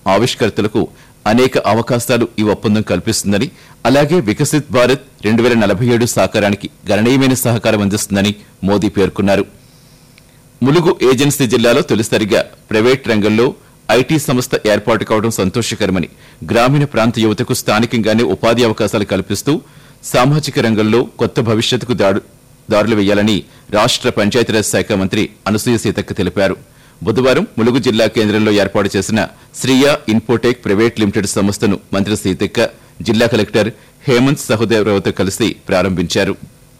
ఆవిష్కర్తలకు అనేక అవకాశాలు ఈ ఒప్పందం కల్పిస్తుందని అలాగే వికసిత్ భారత్ రెండు వేల నలభై ఏడు సాకారానికి గణనీయమైన సహకారం అందిస్తుందని మోదీ పేర్కొన్నారు ములుగు ఏజెన్సీ జిల్లాలో తొలిసారిగా ప్రైవేట్ రంగంలో ఐటీ సంస్థ ఏర్పాటు కావడం సంతోషకరమని గ్రామీణ ప్రాంత యువతకు స్థానికంగానే ఉపాధి అవకాశాలు కల్పిస్తూ సామాజిక రంగంలో కొత్త భవిష్యత్తుకు దాడు- దారులు వేయాలని రాష్ట్ర పంచాయతీరాజ్ శాఖ మంత్రి అనసూయ సీతక్క తెలిపారు బుధవారం ములుగు జిల్లా కేంద్రంలో ఏర్పాటు చేసిన శ్రీయా ఇన్ఫోటెక్ ప్రైవేట్ లిమిటెడ్ సంస్థను మంత్రి సీతక్క జిల్లా కలెక్టర్ హేమంత్ సహోదరరావుతో కలిసి ప్రారంభించారు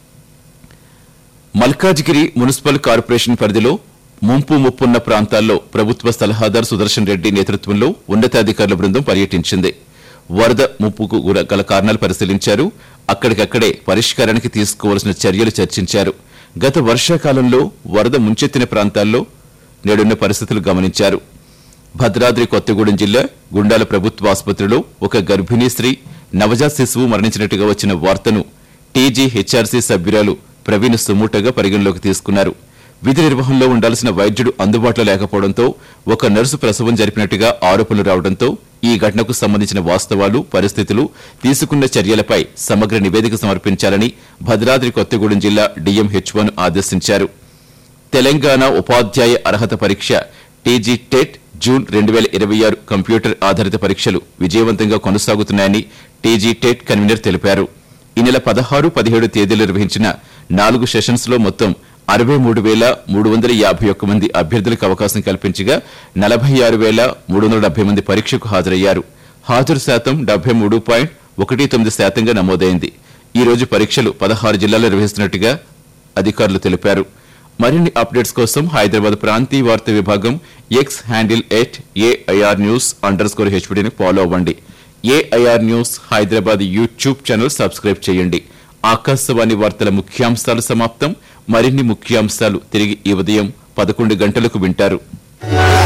మల్కాజ్గిరి మున్సిపల్ కార్పొరేషన్ పరిధిలో ముంపు ముప్పున్న ప్రాంతాల్లో ప్రభుత్వ సలహాదారు సుదర్శన్ రెడ్డి నేతృత్వంలో ఉన్నతాధికారుల బృందం పర్యటించింది వరద ముప్పుకు గుర- గల కారణాలు పరిశీలించారు అక్కడికక్కడే పరిష్కారానికి తీసుకోవాల్సిన చర్యలు చర్చించారు గత వర్షాకాలంలో వరద ముంచెత్తిన ప్రాంతాల్లో నేడున్న పరిస్థితులు గమనించారు భద్రాద్రి కొత్తగూడెం జిల్లా గుండాల ప్రభుత్వ ఆసుపత్రిలో ఒక గర్భిణీ స్త్రీ నవజాత శిశువు మరణించినట్టుగా వచ్చిన వార్తను టీజీ హెచ్ఆర్సీ సభ్యురాలు ప్రవీణ్ సుమూటగా పరిగణలోకి తీసుకున్నారు విధి నిర్వహణలో ఉండాల్సిన వైద్యుడు అందుబాటులో లేకపోవడంతో ఒక నర్సు ప్రసవం జరిపినట్టుగా ఆరోపణలు రావడంతో ఈ ఘటనకు సంబంధించిన వాస్తవాలు పరిస్థితులు తీసుకున్న చర్యలపై సమగ్ర నివేదిక సమర్పించాలని భద్రాద్రి కొత్తగూడెం జిల్లా డీఎంహెచ్ఓను ఆదేశించారు తెలంగాణ ఉపాధ్యాయ అర్హత పరీక్ష టీజీ టెట్ జూన్ రెండు వేల ఇరవై ఆరు కంప్యూటర్ ఆధారిత పరీక్షలు విజయవంతంగా కొనసాగుతున్నాయని టీజీ టెట్ కన్వీనర్ తెలిపారు ఈ నెల పదహారు పదిహేడు తేదీలు నిర్వహించిన నాలుగు సెషన్స్ లో మొత్తం అరవై మూడు వేల మూడు వందల యాభై ఒక్క మంది అభ్యర్థులకు అవకాశం కల్పించగా నలభై ఆరు వేల మూడు వందల డెబ్బై మంది పరీక్షకు హాజరయ్యారు హాజరు శాతం డెబ్బై మూడు పాయింట్ ఒకటి తొమ్మిది శాతంగా నమోదైంది ఈ రోజు పరీక్షలు పదహారు జిల్లాల్లో నిర్వహిస్తున్నట్టుగా అధికారులు తెలిపారు మరిన్ని అప్డేట్స్ కోసం హైదరాబాద్ ప్రాంతీయ వార్తా విభాగం X handle at AIR news under score హెచ్పిడిని ఫాలో అవ్వండి AIR news Hyderabad YouTube channel subscribe చేయండి ఆకాశవాణి వార్తల ముఖ్యాంశాలు సమాప్తం మరిన్ని ముఖ్యాంశాలు తిరిగి ఈ ఉదయం పదకొండు గంటలకు వింటారు